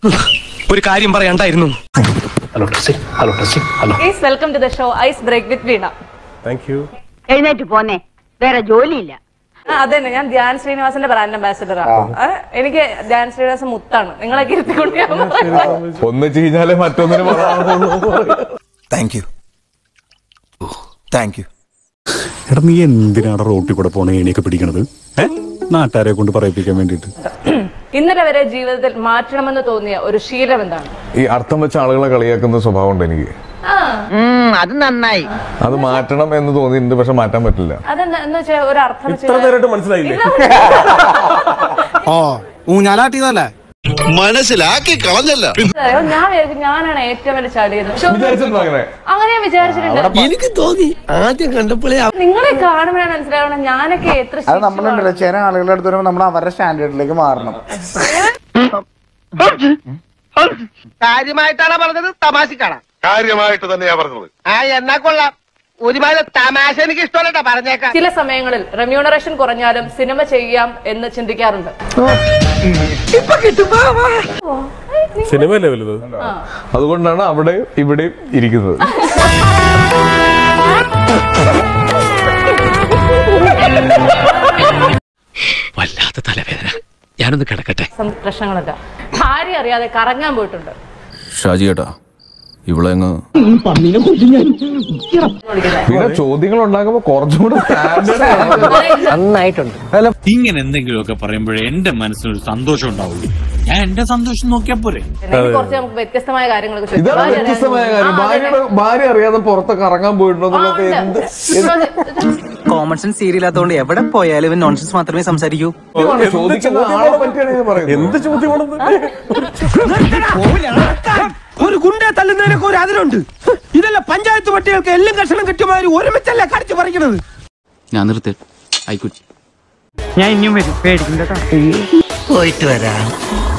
ഒരു കാര്യം പറയണ്ടായിരുന്നു hello testing hello testing hello please welcome to the show ice break with Veena thank you എഴുന്നേറ്റ് പോന്നെ വേറെ ജോലിയില്ല ആ, അതന്നെ ഞാൻ ധ്യാൻ ശ്രീനിവാസന്റെ ബ്രാൻഡ് അംബാസിഡറാണ് എനിക്ക് ധ്യാൻ ശ്രീനിവാസൻ മുത്താണ് നിങ്ങളൊക്കെ ഇരുത്തിക്കൊണ്ട് ഞാൻ പറയുന്നത്. ഒന്ന് കഴിഞ്ഞാലേ മറ്റൊന്നിന് പറയാനുള്ളൂ താങ്ക് യു താങ്ക് യു എടാ നീ എന്തിനാണ് റോട്ടിൽ കൂടെ പോണ ഏണിയൊക്കെ പിടിക്കണത് ഏ നാട്ടുകാരെ കൊണ്ട് പറയിപ്പിക്കാൻ വേണ്ടിയിട്ട് ഇന്നലെ വരെ ജീവിതത്തിൽ മാറ്റണമെന്ന് തോന്നിയ ഒരു ശീലം എന്താണ് ഈ അർത്ഥം വെച്ച ആളുകളെ കളിയാക്കുന്ന സ്വഭാവം ഉണ്ട് എനിക്ക് അത് നന്നായി അത് മാറ്റണം എന്ന് തോന്നിയിട്ടുണ്ട് പക്ഷെ മാറ്റാൻ പറ്റില്ല അതെന്താ എന്ന് വെച്ചാൽ ഒരു അർത്ഥം വെച്ച് ഇത്ര നേരമായിട്ട് മനസ്സിലായില്ലേ ഓ ഊഞ്ഞാലാട്ടിയതല്ലേ മനസ്സിലാക്കി കളഞ്ഞല്ല മനസ്സിലായോ? ഞാൻ വിചാരിക്കും ഞാനാണ് ഏറ്റവും വലിയ ചടിയത് പക്ഷെ ഒന്നും- വിചാരിച്ചിട്ടുണ്ടോ അങ്ങനെ അങ്ങനെ ഞാൻ വിചാരിച്ചിട്ടുണ്ട് എനിക്ക് തോന്നി ആദ്യം കണ്ടപ്പോഴേ നിങ്ങളെ കാണുമ്പോഴാണ് മനസ്സിലാവണം ഞാനൊക്കെ എത്ര അത് നമ്മളുണ്ടല്ലോ ചില ആളുകളുടെ അടുത്ത് വരുമ്പോൾ നമ്മൾ അവരുടെ സ്റ്റാൻഡേർഡിലേക്ക് മാറണം കാര്യമായിട്ടാണ് പറഞ്ഞത് തമാശക്കാണ് കാര്യമായിട്ട് തന്നെയാ പറഞ്ഞത് ആ എന്നാ കൊള്ളാം ഒരുമാതിരി തമാശ എനിക്ക് ഇഷ്ടമല്ലട്ടാ പറഞ്ഞേക്കാം ചില സമയങ്ങളിൽ റെമ്യൂണറേഷൻ കുറഞ്ഞാലും സിനിമ ചെയ്യാം എന്ന് ചിന്തിക്കാറുണ്ട് സിനിമയല്ലേ വലുത് അതുകൊണ്ടാണ് അവിടെ ഇവിടെ ഇരിക്കുന്നത് വല്ലാത്ത തലവേദന ഞാനൊന്ന് കിടക്കട്ടെ സം- പ്രശ്നങ്ങളല്ല ഭാര്യ അറിയാതെ കറങ്ങാൻ പോയിട്ടുണ്ട് ഷാജി ഏട്ടാ ഇവളെങ്ങ് പിന്നെ ചോദ്യങ്ങൾ ഉണ്ടാക്കുമ്പോ കുറച്ചും കൂടെ സ്റ്റാൻഡേർഡ് നന്നായിട്ടുണ്ട് ഇങ്ങനെ എന്തെങ്കിലുമൊക്കെ പറയുമ്പോഴേ എന്റെ മനസ്സിനൊരു സന്തോഷം ഉണ്ടാവുള്ളൂ ഞാൻ എന്റെ സന്തോഷം നോക്കിയാ പോരെ ഇനി കുറച്ച് നമുക്ക് വ്യത്യസ്തമായ കാര്യങ്ങളൊക്കെ ചോദിക്കാം. ഇതാണ് ഭാര്യ വ്യത്യസ്തമായ അറിയാതെ- കാര്യം ആ, അതെ, ഭാര്യയുടെ ഭാര്യ അറിയാതെ പുറത്തൊക്കെ ഇറങ്ങാൻ പോയിട്ടുണ്ടോ ആ, എന്നുള്ളത് ഉണ്ട്. എന്ത് കോമൺ സെൻസ് സീരിയലാത്തോണ്ട് എവിടെ പോയാലും ഇവൻ നോൺസെൻസ് മാത്രമേ സംസാരിക്കൂ എന്ത് ചോദിക്കുന്ന ആളെ പറ്റിയാണ് ഞാൻ പറയുന്നത് എന്ത് ചോദ്യമാണെന്ന് ഒരു ഗുണ്ടെ തല്ലുന്നതിനൊക്കെ ഒരു അതിലുണ്ട് ഇതല്ല പഞ്ചായത്ത് പട്ടികൾക്ക് എല്ലാം കഷണം കിട്ടുമാതിരി ഒരുമിച്ചല്ല കടിച്ചു പറിക്കണത് ഞാൻ നിർത്തി ആയിക്കോട്ടെ ഞാൻ ഇനിയും വരും പേടിക്കും കേട്ടോ പോയിട്ട് വരാം